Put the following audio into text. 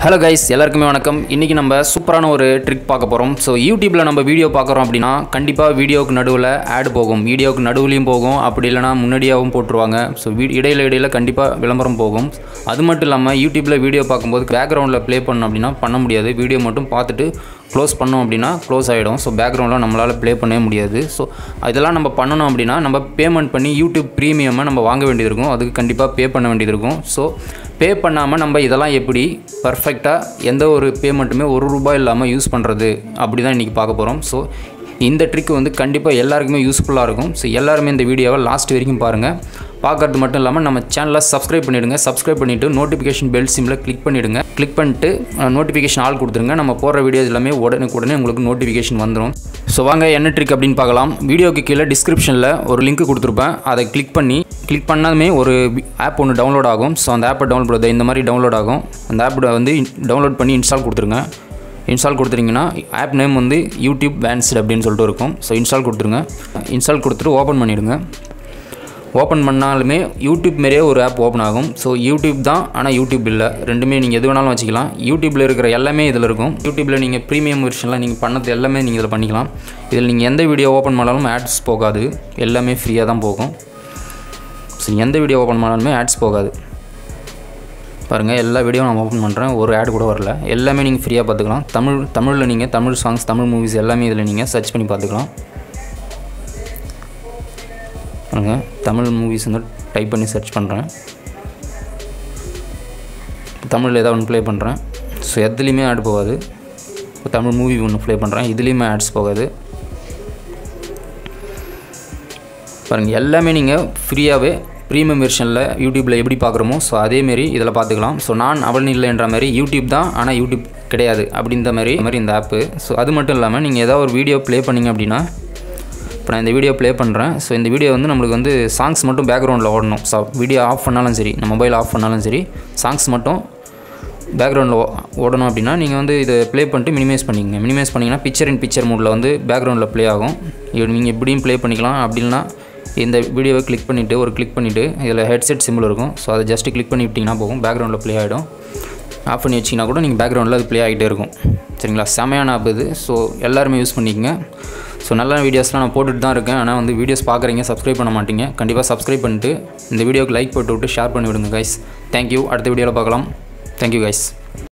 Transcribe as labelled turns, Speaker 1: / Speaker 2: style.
Speaker 1: hello guys எல்லாருக்குமே வணக்கம் இன்றைக்கி நம்ம சூப்பரான ஒரு ட்ரிக் பார்க்க போகிறோம் ஸோ யூடியூப்பில் நம்ம வீடியோ பார்க்குறோம் அப்படின்னா கண்டிப்பாக வீடியோவுக்கு நடுவில் ஆட் போகும் வீடியோவுக்கு நடுவுலையும் போகும் அப்படி இல்லைனா முன்னாடியாகவும் போட்டுருவாங்க ஸோ வீ இடையில இடையில கண்டிப்பாக விளம்பரம் போகும் அது மட்டும் இல்லாமல் யூடியூப்பில் வீடியோ பார்க்கும்போது பேக்ரவுண்டில் ப்ளே பண்ணோம் அப்படின்னா பண்ண முடியாது வீடியோ மட்டும் பார்த்துட்டு க்ளோஸ் பண்ணோம் அப்படின்னா க்ளோஸ் ஆகிடும் ஸோ பேக்ரவுண்டில் நம்மளால் ப்ளே பண்ணவே முடியாது ஸோ இதெல்லாம் நம்ம பண்ணணும் அப்படின்னா நம்ம பேமெண்ட் பண்ணி யூடியூப் ப்ரீமியமை நம்ம வாங்க வேண்டியது இருக்கும் அதுக்கு கண்டிப்பாக பே பண்ண வேண்டியது இருக்கும் ஸோ பே பண்ணாமல் நம்ம இதெல்லாம் எப்படி பர்ஃபெக்டாக எந்த ஒரு பேமெண்ட்டுமே ஒரு ரூபாய் இல்லாமல் யூஸ் பண்ணுறது அப்படி தான் இன்றைக்கி பார்க்க போகிறோம் ஸோ இந்த ட்ரிக் வந்து கண்டிப்பாக எல்லாருக்குமே யூஸ்ஃபுல்லாக இருக்கும் ஸோ எல்லாருமே இந்த வீடியோவை லாஸ்ட் வரைக்கும் பாருங்கள் பார்க்கறது மட்டும் இல்லாமல் நம்ம சேனலை சப்ஸ்கிரைப் பண்ணிவிடுங்க சப்ஸ்கிரைப் பண்ணிவிட்டு நோட்டிஃபிகேஷன் பெல் சிம்மில் கிளிக் பண்ணிவிடுங்க கிளிக் பண்ணிட்டு நோட்டிஃபிகேஷன் ஆல் கொடுத்துருங்க நம்ம போடுற வீடியோஸ் எல்லாமே உடனுக்குடனே உங்களுக்கு நோட்டிஃபிகேஷன் வந்துடும் ஸோ வாங்க என்ன ட்ரிக் அப்படின்னு பார்க்கலாம் வீடியோக்கு கீழே டிஸ்கிரிப்ஷனில் ஒரு லிங்க் கொடுத்துருப்பேன் அதை கிளிக் பண்ணி கிளிக் பண்ணாலுமே ஒரு ஆப் ஒன்று டவுன்லோட் ஆகும் ஸோ அந்த ஆப்பை டவுன்லோட் பண்ணுறது இந்த மாதிரி டவுன்லோட் ஆகும் அந்த ஆப் வந்து டவுன்லோட் பண்ணி இன்ஸ்டால் கொடுத்துருங்க இன்ஸ்டால் கொடுத்துட்டிங்கன்னா ஆப் நேம் வந்து யூடியூப் வேன்ஸ்ட் அப்படின்னு சொல்லிட்டு இருக்கும் ஸோ இன்ஸ்டால் கொடுத்துருங்க இன்ஸ்டால் கொடுத்துட்டு ஓப்பன் பண்ணிவிடுங்க ஓப்பன் பண்ணாலுமே யூடியூப் மாரியே ஒரு ஆப் ஓப்பன் ஆகும் ஸோ யூடியூப் தான் ஆனால் யூடியூப் இல்லை ரெண்டுமே நீங்கள் எது வேணாலும் வச்சுக்கலாம் யூடியூப்பில் இருக்கிற எல்லாமே இதில் இருக்கும் யூடியூப்பில் நீங்கள் ப்ரீமியம் வெர்ஷனில் நீங்கள் பண்ணது எல்லாமே நீங்கள் இதில் பண்ணிக்கலாம் இதில் நீங்கள் எந்த வீடியோ ஓப்பன் பண்ணாலும் ஆட்ஸ் போகாது எல்லாமே ஃப்ரீயாக தான் போகும் ஸோ எந்த வீடியோ ஓப்பன் பண்ணாலுமே ஆட்ஸ் போகாது பாருங்கள் எல்லா வீடியோ நான் ஓப்பன் பண்ணுறேன் ஒரு ஆட் கூட வரல எல்லாமே நீங்கள் ஃப்ரீயாக பார்த்துக்கலாம் தமிழ் தமிழில் நீங்கள் தமிழ் சாங்ஸ் தமிழ் மூவிஸ் எல்லாமே இதில் நீங்கள் சர்ச் பண்ணி பார்த்துக்கலாம் பாருங்க தமிழ் மூவிஸ் வந்து டைப் பண்ணி சர்ச் பண்ணுறேன் தமிழில் ஏதாவது ஒன்று ப்ளே பண்ணுறேன் ஸோ எதுலேயுமே ஆட் போகாது இப்போ தமிழ் மூவி ஒன்று ப்ளே பண்ணுறேன் இதுலேயுமே ஆட்ஸ் போகாது பாருங்கள் எல்லாமே நீங்கள் ஃப்ரீயாகவே ப்ரீமியம் வெர்ஷனில் யூடியூப்பில் எப்படி பார்க்குறோமோ ஸோ அதேமாரி இதில் பார்த்துக்கலாம் ஸோ நான் அவள் இல்லைன்ற மாதிரி யூடியூப் தான் ஆனால் யூடியூப் கிடையாது அப்படின்ற மாதிரி மாதிரி இந்த ஆப்பு ஸோ அது மட்டும் இல்லாமல் நீங்கள் ஏதாவது ஒரு வீடியோ ப்ளே பண்ணிங்க அப்படின்னா இப்போ நான் இந்த வீடியோ ப்ளே பண்ணுறேன் ஸோ இந்த வீடியோ வந்து நம்மளுக்கு வந்து சாங்ஸ் மட்டும் பேக்ரவுண்டில் ஓடணும் ஸோ வீடியோ ஆஃப் பண்ணாலும் சரி நம்ம மொபைல் ஆஃப் பண்ணாலும் சரி சாங்ஸ் மட்டும் பேக்ரவுண்டில் ஓடணும் அப்படின்னா நீங்கள் வந்து இதை ப்ளே பண்ணிட்டு மினிமைஸ் பண்ணிக்கங்க மினிமைஸ் பண்ணிங்கன்னா பிக்சர் இன் பிக்சர் மோடில் வந்து பேக்ரவுண்டில் ப்ளே ஆகும் நீங்கள் எப்படியும் ப்ளே பண்ணிக்கலாம் அப்படின்னா இந்த வீடியோவை கிளிக் பண்ணிவிட்டு ஒரு கிளிக் பண்ணிவிட்டு இதில் ஹெட்செட் சிம்பிள் இருக்கும் ஸோ அதை ஜஸ்ட்டு கிளிக் பண்ணி விட்டிங்கன்னா போகும் பேக்ரவுண்டில் ப்ளே ஆகிடும் ஆஃப் பண்ணி வச்சிங்கன்னா கூட நீங்கள் பேக்ரவுண்டில் அது ப்ளே ஆகிட்டே இருக்கும் சரிங்களா செமையான ஆப் இது ஸோ எல்லாருமே யூஸ் பண்ணிக்கங்க ஸோ நல்ல வீடியோஸ்லாம் நான் போட்டுட்டு தான் இருக்கேன் ஆனால் வந்து வீடியோஸ் பார்க்குறீங்க சப்ஸ்கிரைப் பண்ண மாட்டீங்க கண்டிப்பாக சப்ஸ்கிரைப் பண்ணிட்டு இந்த வீடியோக்கு லைக் போட்டு விட்டு ஷேர் பண்ணி விடுங்க கைஸ் தேங்க்யூ அடுத்த வீடியோவில் பார்க்கலாம் தேங்க்யூ கைஸ்